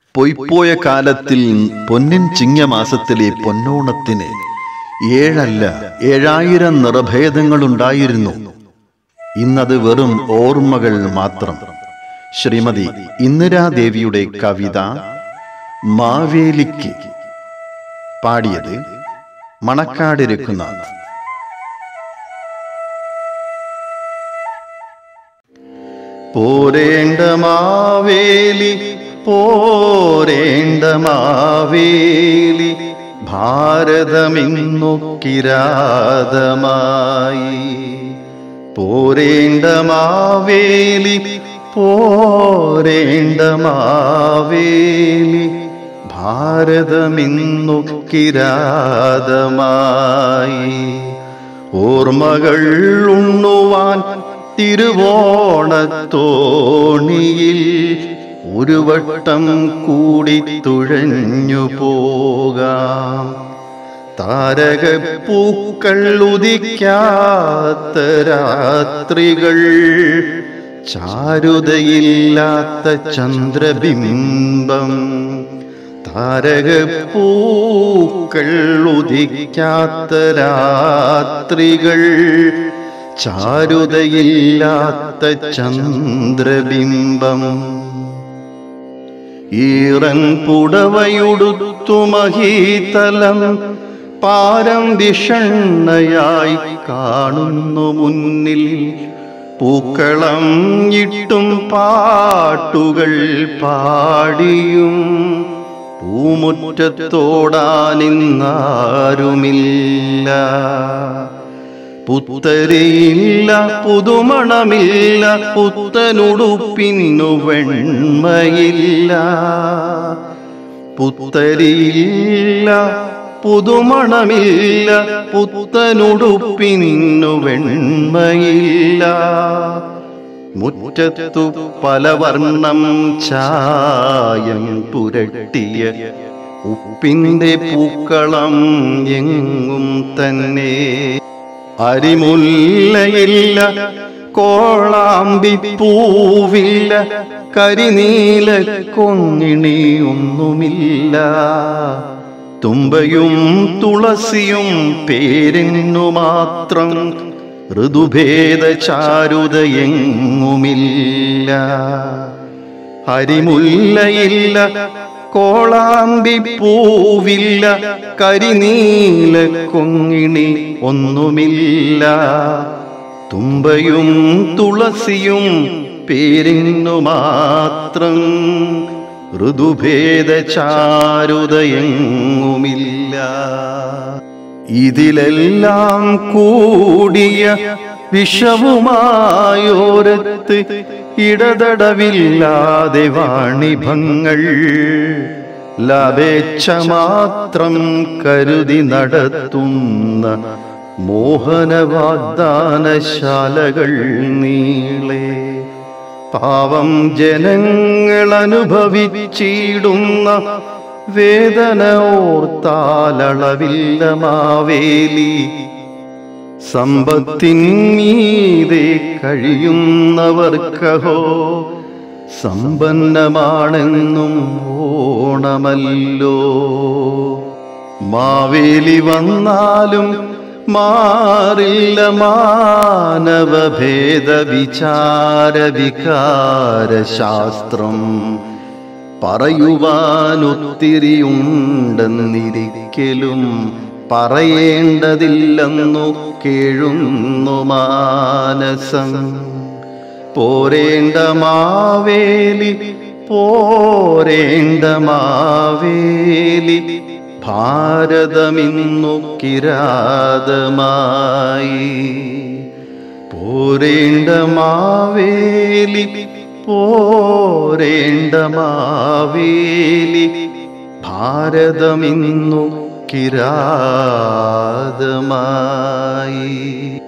പൊയ്പോയ കാലത്തിൽ പൊന്നിൻ ചിങ്ങമാസത്തിലെ പൊന്നോണത്തിന് ഏഴല്ല ഏഴായിരം നിറഭേദങ്ങളുണ്ടായിരുന്നു ഇന്നത് വെറും ഓർമ്മകൾ മാത്രം ശ്രീമതി ഇന്ദിരാദേവിയുടെ കവിത മാവേലിക്ക് പാടിയത് മണക്കാട് രഘുനാഥ് പോരേണ്ട മാവേലി പോരേണ്ട മാവേലി ഭാരതമിന്നു കിരാതമായി പോരേണ്ട മാവേലി പോരേണ്ട മാവേലി ഭാരതമിന്നു കിരാതമായി ഓർമ്മകൾ ഉണ്ണുവാൻ തിരുവോണത്തോണിയിൽ ഒരു വട്ടം കൂടി തുഴഞ്ഞു പോകാം താരകപ്പൂക്കൾ ഉദിക്കാത്ത രാത്രികൾ ചാരുതയില്ലാത്ത ചന്ദ്രബിംബം താരകപ്പൂക്കൾ ഉദിക്കാത്ത രാത്രികൾ ചാരുതയില്ലാത്ത ചന്ദ്രബിംബം ഈറൻ പുടവയുടുത്തു മഹീതലം പാരം വിഷണ്ണയായി കാണുന്നു മുന്നിൽ പൂക്കളം ഇട്ടും പാട്ടുകൾ പാടിയും പൂമുറ്റത്തോടാനിന്നാരുമില്ല പുത്തരിയില്ല പുതുമണമില്ല പുത്തനുടുപ്പിന്നു വെണ്മയില്ല പുത്തരിയില്ല പുതുമണമില്ല പുത്തനുടുപ്പിന്നു വെണ്മയില്ല മുറ്റത്തു പലവർണ്ണം ചായം പുരട്ടിയ ഉപ്പിന്റെ പൂക്കളം എങ്ങും തന്നെ അരിമുല്ലയില്ല കോളാമ്പി പൂവില്ല കരിനീല കൊങ്ങിണിയൊന്നുമില്ല തുമ്പയും തുളസിയും പേരിന്നു മാത്രം ഋതുഭേദ ചാരുതയെങ്ങുമില്ല ഹരിമുല്ലയില്ല കോളാമ്പി പൂവില്ല കരിനീല കൊങ്ങിണി ഒന്നുമില്ല തുമ്പയും തുളസിയും പേരിന്നു മാത്രം ഋതുഭേദ ചാരുതയെങ്ങുമില്ല ഇതിലെല്ലാം കൂടിയ വിഷവുമായോരത്ത് ഇടതടവില്ലാതെ വാണിഭങ്ങൾ ലാഭേച്ഛ മാത്രം കരുതി നടത്തുന്ന മോഹന വാഗ്ദാനശാലകൾ നീളെ പാവം ജനങ്ങൾ അനുഭവിച്ചിടുന്ന വേദന ഓർത്താലളവില്ല മാവേലി സമ്പത്തിൻ മീതെ കഴിയുന്നവർക്കഹോ സമ്പന്നമാണെന്നും ഓണമല്ലോ മാവേലി വന്നാലും മാറില്ല മാനവഭേദ വിചാര വികാര ശാസ്ത്രം പറയുവാനൊത്തിരിയുണ്ടെന്നിരിക്കലും പറയേണ്ടതില്ലെന്നു കേഴുന്നു മാനസം പോരേണ്ട മാവേലി പോരേണ്ട മാവേലി ഭാരതമിന്നു കിരാതമായി പോരേണ്ട മാവേലി പോരേണ്ട മാവേലി ഭാരതമിന്നു കിരാതമായി